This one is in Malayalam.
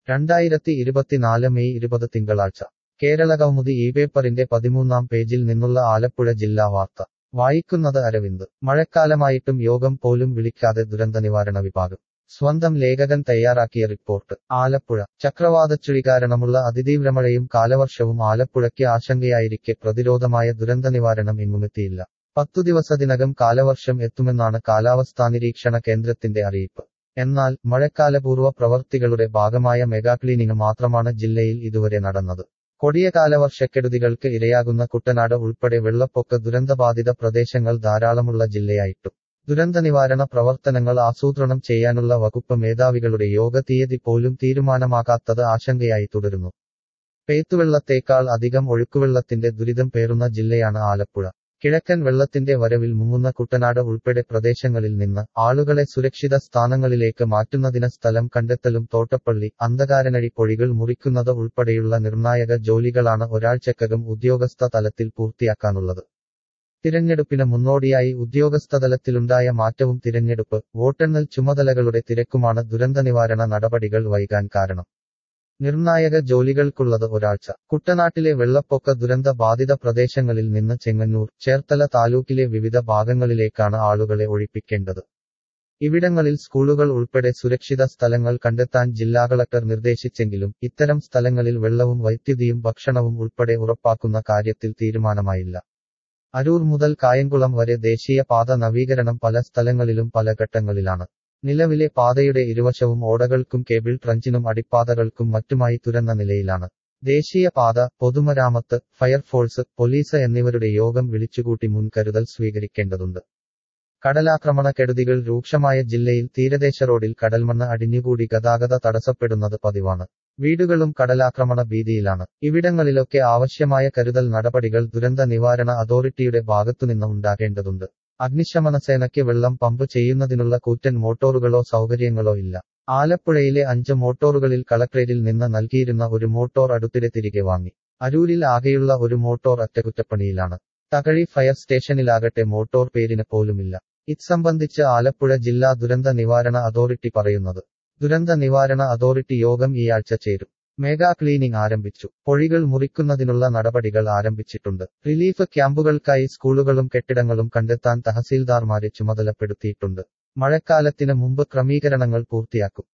രണ്ടായിരത്തി ഇരുപത്തിനാല് മെയ് ഇരുപത് തിങ്കളാഴ്ച കേരള കൗമുദി ഈ പേപ്പറിന്റെ പതിമൂന്നാം പേജിൽ നിന്നുള്ള ആലപ്പുഴ ജില്ലാ വാർത്ത വായിക്കുന്നത് അരവിന്ദ് മഴക്കാലമായിട്ടും യോഗം പോലും വിളിക്കാതെ ദുരന്തനിവാരണ വിഭാഗം സ്വന്തം ലേഖകൻ തയ്യാറാക്കിയ റിപ്പോർട്ട് ആലപ്പുഴ ചക്രവാതച്ചുഴി കാരണമുള്ള അതിതീവ്രമഴയും കാലവർഷവും ആലപ്പുഴയ്ക്ക് ആശങ്കയായിരിക്കെ പ്രതിരോധമായ ദുരന്തനിവാരണം എങ്ങുമെത്തിയില്ല പത്തു ദിവസത്തിനകം കാലവർഷം എത്തുമെന്നാണ് കാലാവസ്ഥാ നിരീക്ഷണ കേന്ദ്രത്തിന്റെ അറിയിപ്പ് എന്നാൽ മഴക്കാലപൂർവ്വ പ്രവർത്തികളുടെ ഭാഗമായ മെഗാ ക്ലീനിംഗ് മാത്രമാണ് ജില്ലയിൽ ഇതുവരെ നടന്നത് കൊടിയ കാലവർഷക്കെടുതികൾക്ക് ഇരയാകുന്ന കുട്ടനാട് ഉൾപ്പെടെ വെള്ളപ്പൊക്ക ദുരന്തബാധിത പ്രദേശങ്ങൾ ധാരാളമുള്ള ജില്ലയായിട്ടും ദുരന്തനിവാരണ പ്രവർത്തനങ്ങൾ ആസൂത്രണം ചെയ്യാനുള്ള വകുപ്പ് മേധാവികളുടെ യോഗ തീയതി പോലും തീരുമാനമാകാത്തത് ആശങ്കയായി തുടരുന്നു പേത്തുവെള്ളത്തേക്കാൾ അധികം ഒഴുക്കുവെള്ളത്തിന്റെ ദുരിതം പേറുന്ന ജില്ലയാണ് ആലപ്പുഴ കിഴക്കൻ വെള്ളത്തിന്റെ വരവിൽ മുങ്ങുന്ന കുട്ടനാട് ഉൾപ്പെടെ പ്രദേശങ്ങളിൽ നിന്ന് ആളുകളെ സുരക്ഷിത സ്ഥാനങ്ങളിലേക്ക് മാറ്റുന്നതിന് സ്ഥലം കണ്ടെത്തലും തോട്ടപ്പള്ളി അന്ധകാരനഴി പൊഴികൾ മുറിക്കുന്നത് ഉൾപ്പെടെയുള്ള നിർണായക ജോലികളാണ് ഒരാഴ്ചക്കകം ഉദ്യോഗസ്ഥ തലത്തിൽ പൂർത്തിയാക്കാനുള്ളത് തിരഞ്ഞെടുപ്പിന് മുന്നോടിയായി ഉദ്യോഗസ്ഥതലത്തിലുണ്ടായ മാറ്റവും തിരഞ്ഞെടുപ്പ് വോട്ടെണ്ണൽ ചുമതലകളുടെ തിരക്കുമാണ് ദുരന്തനിവാരണ നടപടികൾ വൈകാൻ കാരണം നിർണായക ജോലികൾക്കുള്ളത് ഒരാഴ്ച കുട്ടനാട്ടിലെ വെള്ളപ്പൊക്ക ദുരന്ത ബാധിത പ്രദേശങ്ങളിൽ നിന്ന് ചെങ്ങന്നൂർ ചേർത്തല താലൂക്കിലെ വിവിധ ഭാഗങ്ങളിലേക്കാണ് ആളുകളെ ഒഴിപ്പിക്കേണ്ടത് ഇവിടങ്ങളിൽ സ്കൂളുകൾ ഉൾപ്പെടെ സുരക്ഷിത സ്ഥലങ്ങൾ കണ്ടെത്താൻ ജില്ലാ കളക്ടർ നിർദ്ദേശിച്ചെങ്കിലും ഇത്തരം സ്ഥലങ്ങളിൽ വെള്ളവും വൈദ്യുതിയും ഭക്ഷണവും ഉൾപ്പെടെ ഉറപ്പാക്കുന്ന കാര്യത്തിൽ തീരുമാനമായില്ല അരൂർ മുതൽ കായംകുളം വരെ ദേശീയ പാത നവീകരണം പല സ്ഥലങ്ങളിലും പല ഘട്ടങ്ങളിലാണ് നിലവിലെ പാതയുടെ ഇരുവശവും ഓടകൾക്കും കേബിൾ ട്രഞ്ചിനും അടിപ്പാതകൾക്കും മറ്റുമായി തുറന്ന നിലയിലാണ് ദേശീയ പാത പൊതുമരാമത്ത് ഫയർഫോഴ്സ് പോലീസ് എന്നിവരുടെ യോഗം വിളിച്ചുകൂട്ടി മുൻകരുതൽ സ്വീകരിക്കേണ്ടതുണ്ട് കടലാക്രമണ കെടുതികൾ രൂക്ഷമായ ജില്ലയിൽ തീരദേശ റോഡിൽ കടൽമണ്ണ് അടിഞ്ഞുകൂടി ഗതാഗത തടസ്സപ്പെടുന്നത് പതിവാണ് വീടുകളും കടലാക്രമണ ഭീതിയിലാണ് ഇവിടങ്ങളിലൊക്കെ ആവശ്യമായ കരുതൽ നടപടികൾ ദുരന്ത നിവാരണ അതോറിറ്റിയുടെ ഭാഗത്തുനിന്ന് ഉണ്ടാകേണ്ടതുണ്ട് അഗ്നിശമന സേനയ്ക്ക് വെള്ളം പമ്പ് ചെയ്യുന്നതിനുള്ള കൂറ്റൻ മോട്ടോറുകളോ സൗകര്യങ്ങളോ ഇല്ല ആലപ്പുഴയിലെ അഞ്ച് മോട്ടോറുകളിൽ കളക്ട്രേറ്റിൽ നിന്ന് നൽകിയിരുന്ന ഒരു മോട്ടോർ അടുത്തിടെ തിരികെ വാങ്ങി അരൂരിൽ ആകെയുള്ള ഒരു മോട്ടോർ അറ്റകുറ്റപ്പണിയിലാണ് തകഴി ഫയർ സ്റ്റേഷനിലാകട്ടെ മോട്ടോർ പേരിന് പോലുമില്ല ഇത് സംബന്ധിച്ച് ആലപ്പുഴ ജില്ലാ ദുരന്ത നിവാരണ അതോറിറ്റി പറയുന്നത് ദുരന്ത നിവാരണ അതോറിറ്റി യോഗം ഈയാഴ്ച ചേരും മെഗാ ക്ലീനിംഗ് ആരംഭിച്ചു പൊഴികൾ മുറിക്കുന്നതിനുള്ള നടപടികൾ ആരംഭിച്ചിട്ടുണ്ട് റിലീഫ് ക്യാമ്പുകൾക്കായി സ്കൂളുകളും കെട്ടിടങ്ങളും കണ്ടെത്താൻ തഹസീൽദാർമാരെ ചുമതലപ്പെടുത്തിയിട്ടുണ്ട് മഴക്കാലത്തിന് മുമ്പ് ക്രമീകരണങ്ങൾ പൂർത്തിയാക്കും